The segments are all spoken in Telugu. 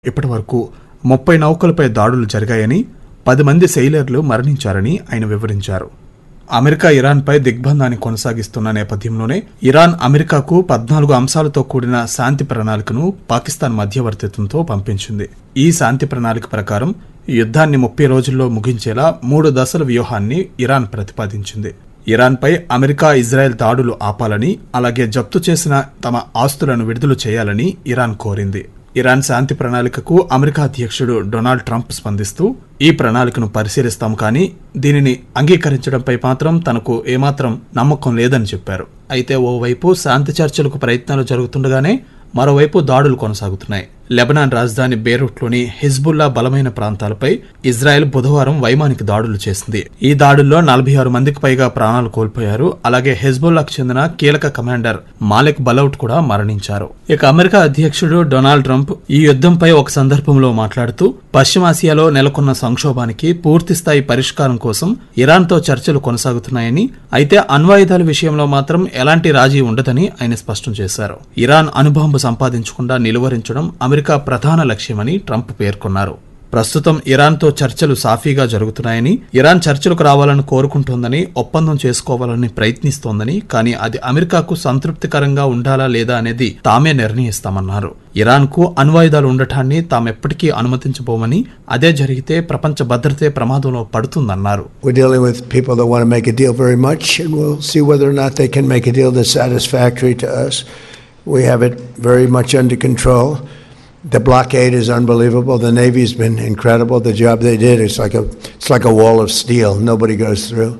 ఇప్పటి వరకు ముప్పై నౌకలపై దాడులు జరిగాయని పది మంది సెయిలర్లు మరణించారని ఆయన వివరించారు అమెరికా ఇరాన్పై దిగ్బంధాన్ని కొనసాగిస్తున్న నేపథ్యంలోనే ఇరాన్ అమెరికాకు పద్నాలుగు అంశాలతో కూడిన శాంతి ప్రణాళికను పాకిస్తాన్ మధ్యవర్తిత్వంతో పంపించింది ఈ శాంతి ప్రణాళిక ప్రకారం యుద్ధాన్ని ముప్పై రోజుల్లో ముగించేలా మూడు దశల వ్యూహాన్ని ఇరాన్ ప్రతిపాదించింది ఇరాన్పై అమెరికా ఇజ్రాయెల్ దాడులు ఆపాలని అలాగే జప్తు చేసిన తమ ఆస్తులను విడుదల చేయాలని ఇరాన్ కోరింది ఇరాన్ శాంతి ప్రణాళికకు అమెరికా అధ్యక్షుడు డొనాల్డ్ ట్రంప్ స్పందిస్తూ ఈ ప్రణాళికను పరిశీలిస్తాం కానీ దీనిని అంగీకరించడంపై మాత్రం తనకు ఏమాత్రం నమ్మకం లేదని చెప్పారు అయితే ఓవైపు శాంతి చర్చలకు ప్రయత్నాలు జరుగుతుండగానే మరోవైపు దాడులు కొనసాగుతున్నాయి లెబనాన్ రాజధాని బేరూట్లోని హిజ్బుల్లా బలమైన ప్రాంతాలపై ఇజ్రాయెల్ బుధవారం వైమానిక దాడులు చేసింది ఈ దాడుల్లో నలభై ఆరు మందికి పైగా ప్రాణాలు కోల్పోయారు అలాగే హెజ్బుల్లాకు చెందిన కీలక కమాండర్ మాలిక్ బలౌట్ కూడా మరణించారు ఇక అమెరికా అధ్యక్షుడు డొనాల్డ్ ట్రంప్ ఈ యుద్ధంపై ఒక సందర్భంలో మాట్లాడుతూ పశ్చిమాసియాలో నెలకొన్న సంక్షోభానికి పూర్తిస్థాయి పరిష్కారం కోసం ఇరాన్తో చర్చలు కొనసాగుతున్నాయని అయితే అణ్వాయుధాల విషయంలో మాత్రం ఎలాంటి రాజీ ఉండదని ఆయన స్పష్టం చేశారు ఇరాన్ అణుబాంబు సంపాదించకుండా నిలువరించడం అమెరికా ప్రధాన లక్ష్యమని ట్రంప్ పేర్కొన్నారు ప్రస్తుతం ఇరాన్తో చర్చలు సాఫీగా జరుగుతున్నాయని ఇరాన్ చర్చలకు రావాలని కోరుకుంటోందని ఒప్పందం చేసుకోవాలని ప్రయత్నిస్తోందని కానీ అది అమెరికాకు సంతృప్తికరంగా ఉండాలా లేదా అనేది తామే నిర్ణయిస్తామన్నారు ఇరాన్కు అణ్వాయుధాలు ఉండటాన్ని తామెప్పటికీ అనుమతించబోమని అదే జరిగితే ప్రపంచ భద్రతే ప్రమాదంలో పడుతుందన్నారు We're dealing with people that want to make a deal very much, and we'll see whether or not they can make a deal that's satisfactory to us. We have it very much under control. The blockade is unbelievable. The Navy's been incredible. The job they did is like a it's like a wall of steel. Nobody goes through.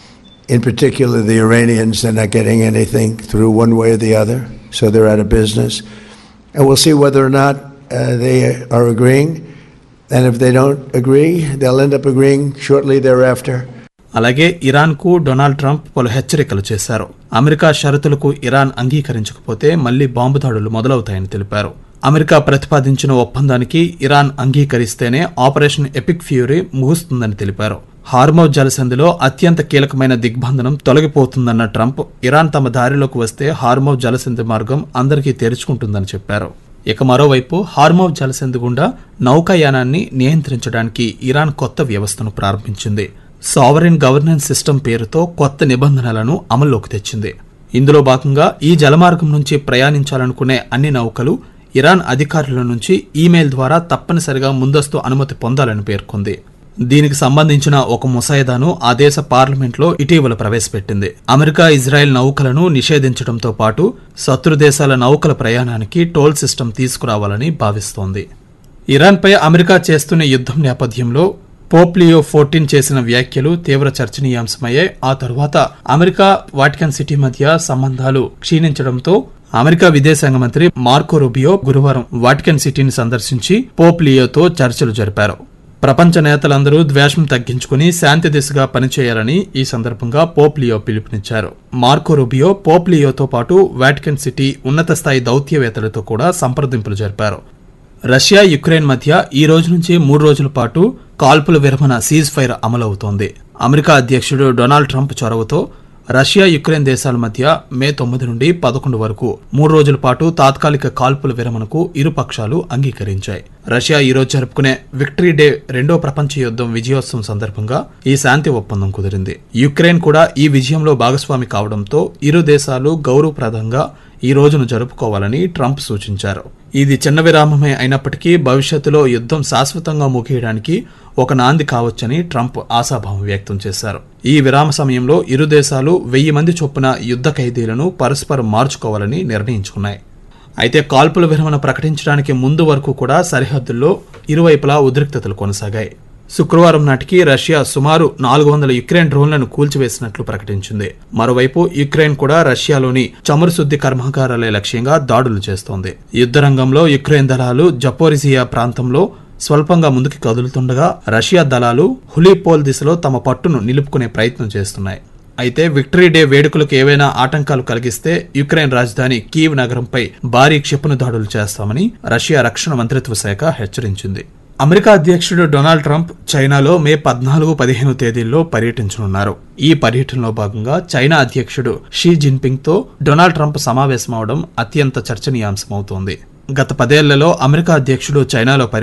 In particular, the Iranians, they're not getting anything through one way or the other, so they're out of business. And we'll see whether or not uh, they are agreeing. And if they don't agree, they'll end up agreeing shortly thereafter. అలాగే ఇరాన్కు డొనాల్డ్ ట్రంప్ పలు హెచ్చరికలు చేశారు అమెరికా షరతులకు ఇరాన్ అంగీకరించకపోతే మళ్లీ బాంబు దాడులు మొదలవుతాయని తెలిపారు అమెరికా ప్రతిపాదించిన ఒప్పందానికి ఇరాన్ అంగీకరిస్తేనే ఆపరేషన్ ఎపిక్ ఫ్యూరీ ముగుస్తుందని తెలిపారు హార్మౌ జలసంధిలో అత్యంత కీలకమైన దిగ్బంధనం తొలగిపోతుందన్న ట్రంప్ ఇరాన్ తమ దారిలోకి వస్తే హార్మౌ జలసంధి మార్గం అందరికీ తెరుచుకుంటుందని చెప్పారు ఇక మరోవైపు హార్మౌ జలసంధి గుండా నౌకాయానాన్ని నియంత్రించడానికి ఇరాన్ కొత్త వ్యవస్థను ప్రారంభించింది సావరిన్ గవర్నెన్స్ సిస్టమ్ పేరుతో కొత్త నిబంధనలను అమల్లోకి తెచ్చింది ఇందులో భాగంగా ఈ జలమార్గం నుంచి ప్రయాణించాలనుకునే అన్ని నౌకలు ఇరాన్ అధికారుల నుంచి ఈమెయిల్ ద్వారా తప్పనిసరిగా ముందస్తు అనుమతి పొందాలని పేర్కొంది దీనికి సంబంధించిన ఒక ముసాయిదాను ఆ దేశ పార్లమెంట్లో ఇటీవల ప్రవేశపెట్టింది అమెరికా ఇజ్రాయెల్ నౌకలను నిషేధించడంతో పాటు శత్రు దేశాల నౌకల ప్రయాణానికి టోల్ సిస్టమ్ తీసుకురావాలని భావిస్తోంది ఇరాన్పై అమెరికా చేస్తున్న యుద్ధం నేపథ్యంలో పోప్ లియో ఫోర్టీన్ చేసిన వ్యాఖ్యలు తీవ్ర చర్చనీయాంశమయ్యాయి ఆ తరువాత అమెరికా వాటికన్ సిటీ మధ్య సంబంధాలు క్షీణించడంతో అమెరికా విదేశాంగ మంత్రి మార్కో రుబియో గురువారం వాటికన్ సిటీని సందర్శించి పోప్ లియోతో చర్చలు జరిపారు ప్రపంచ నేతలందరూ ద్వేషం తగ్గించుకుని శాంతి దిశగా పనిచేయాలని ఈ సందర్భంగా పోప్ లియో పిలుపునిచ్చారు మార్కో రుబియో పోప్ లియోతో పాటు వాటికన్ సిటీ ఉన్నత స్థాయి దౌత్యవేత్తలతో కూడా సంప్రదింపులు జరిపారు రష్యా యుక్రెయిన్ మధ్య ఈ రోజు నుంచి మూడు రోజుల పాటు కాల్పుల విరమణ సీజ్ ఫైర్ అమలవుతోంది అమెరికా అధ్యక్షుడు డొనాల్డ్ ట్రంప్ చొరవతో రష్యా యుక్రెయిన్ దేశాల మధ్య మే తొమ్మిది నుండి పదకొండు వరకు మూడు రోజుల పాటు తాత్కాలిక కాల్పుల విరమణకు ఇరు పక్షాలు అంగీకరించాయి రష్యా ఈ రోజు జరుపుకునే విక్టరీ డే రెండో ప్రపంచ యుద్ధం విజయోత్సవం సందర్భంగా ఈ శాంతి ఒప్పందం కుదిరింది యుక్రెయిన్ కూడా ఈ విజయంలో భాగస్వామి కావడంతో ఇరు దేశాలు గౌరవప్రదంగా ఈ రోజును జరుపుకోవాలని ట్రంప్ సూచించారు ఇది చిన్న విరామమే అయినప్పటికీ భవిష్యత్తులో యుద్ధం శాశ్వతంగా ముగియడానికి ఒక నాంది కావచ్చని ట్రంప్ ఆశాభావం వ్యక్తం చేశారు ఈ విరామ సమయంలో ఇరు దేశాలు వెయ్యి మంది చొప్పున యుద్ధ ఖైదీలను పరస్పరం మార్చుకోవాలని నిర్ణయించుకున్నాయి అయితే కాల్పుల విరమణ ప్రకటించడానికి ముందు వరకు కూడా సరిహద్దుల్లో ఇరువైపులా ఉద్రిక్తతలు కొనసాగాయి శుక్రవారం నాటికి రష్యా సుమారు నాలుగు వందల యుక్రెయిన్ డ్రోన్లను కూల్చివేసినట్లు ప్రకటించింది మరోవైపు యుక్రెయిన్ కూడా రష్యాలోని చమురు శుద్ధి కర్మాగారాలే లక్ష్యంగా దాడులు చేస్తోంది యుద్ధ రంగంలో యుక్రెయిన్ దళాలు జపోరిజియా ప్రాంతంలో స్వల్పంగా ముందుకు కదులుతుండగా రష్యా దళాలు హులీపోల్ దిశలో తమ పట్టును నిలుపుకునే ప్రయత్నం చేస్తున్నాయి అయితే విక్టరీ డే వేడుకలకు ఏవైనా ఆటంకాలు కలిగిస్తే యుక్రెయిన్ రాజధాని కీవ్ నగరంపై భారీ క్షిపణి దాడులు చేస్తామని రష్యా రక్షణ మంత్రిత్వ శాఖ హెచ్చరించింది అమెరికా అధ్యక్షుడు డొనాల్డ్ ట్రంప్ చైనాలో మే పద్నాలుగు పదిహేను తేదీల్లో పర్యటించనున్నారు ఈ పర్యటనలో భాగంగా చైనా అధ్యక్షుడు షీ జిన్పింగ్ తో డొనాల్డ్ ట్రంప్ సమావేశమవడం అత్యంత చర్చనీయాంశమవుతోంది గత పదేళ్లలో అమెరికా అధ్యక్షుడు చైనాలో పర్య